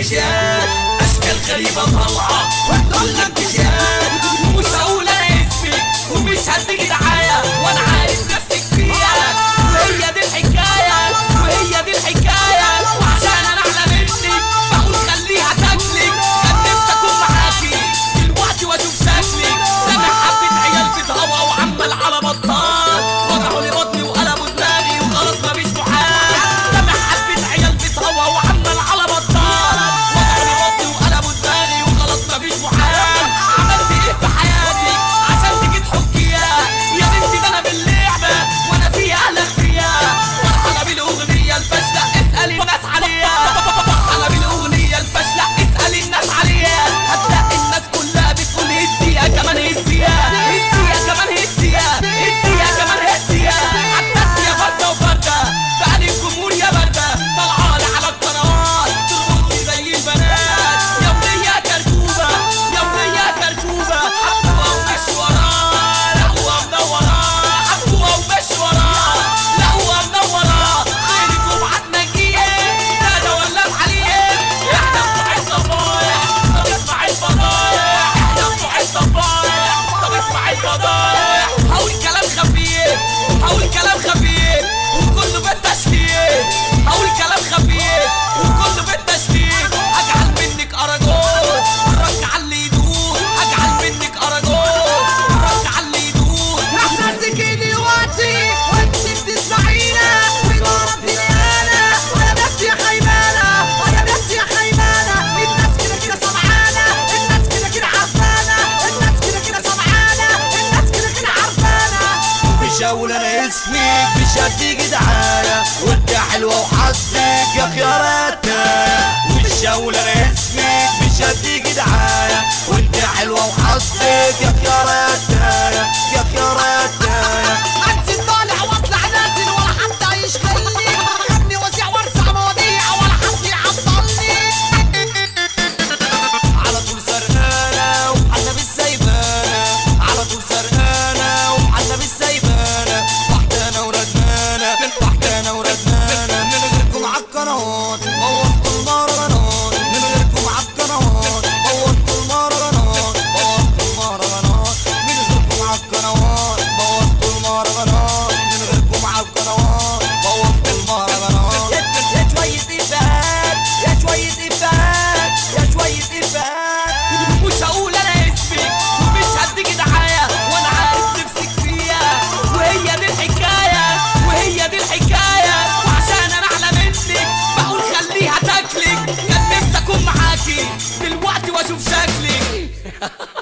كشات اشكال غريبه طالعه وتقول لك كشات ومش هقول انا اسمي ومش هديك دعايه وانا عارف نفسك فيها وهي دي الحكايه وهي دي الحكايه وعشان انا اعلى منك بقول خليها تاكلك كان نفسي اكون معاكي دلوقتي واشوف شكلك سامع حبه عيال بتهوى وعمال على بطال وضعوا لي بطني وقلبوا دماغي وخلاص مفيش محال سامع حبه عيال بتهوى وعمال على بطال وضعوا لي بطني وقلبوا دماغي وخلاص مفيش محال عملت ايه في حياتي عشان تيجي تحكيها يا بنتي ده انا باللعبه وانا فيها اهلك فيها فرحانه بالاغنيه الفاشله اسالي الناس عليها فرحانه بالاغنيه الفاشله اسالي الناس عليها هتلاقي الناس كلها بتقول هزيها كمان هزيها هزيها كمان هزيها هزيها كمان هزيها حتى يا فرده وفرده بقالي الجمهور يا برده طلعالي على القنوات ترقصي زي البنات يا ولية كركوبه يا ولية كركوبه حبوها ومش وراه لا هو منوراه حبوها ومش وراه لا هو منوراه خيرك وبعدنا جيه سادة ولا عليه احنا بتوع الصفايح طب اسمع الفضايح احنا بتوع الصفايح طب اسمع الفضايح هقول كلام خفيف هقول كلام خفيف وكله بالتشكيل هقول كلام خفيف وكله بالتشكيل هجعل منك اراجوز رجع اللي يدور هجعل منك اراجوز رجع اللي يدور احساسك دلوقتي وانت بتسمعينا وضربتني انا وانا بس يا خيبانه وانا بس يا خيبانه الناس كده كده سمعانه الناس كده كده عارفانه الناس كده كده سمعانه الناس كده كده عارفانه مش هقول انا اسمك مش هديك دعاية وانت حلوة وحظك يا خياراتنا مش هقول انا اسمك مش هديك دعاية وانت حلوة وحظك يا خياراتنا يا خياراتنا انزل طالع واطلع نازل ولا حد يشغلني غني واسع وارفع مواضيع ولا حد يعطلني على طول سرقانة وحنا بالسايبانة على طول سرقانة وحنا بالسايبانة وحدانا وردمانة وحدانا وردمانة من غيركم عالقنوات بوظت المهرجانات من غيركم عالقنوات بوظت المهرجانات بوظت المهرجانات من غيركم عالقنوات بوظت المهرجانات من غيركم عالقنوات بوظت المهرجانات يا شوية إفيهات يا شوية إفيهات يا شوية إفيهات مش هقول أنا اسمك ومش هديك دعاية وأنا عارف نفسك فيها وهي دي الحكاية وهي دي الحكاية وعشان أنا أعلى منك بقول خليها تاكلك كان نفسي أكون معاكي دلوقتي وأشوف شكلك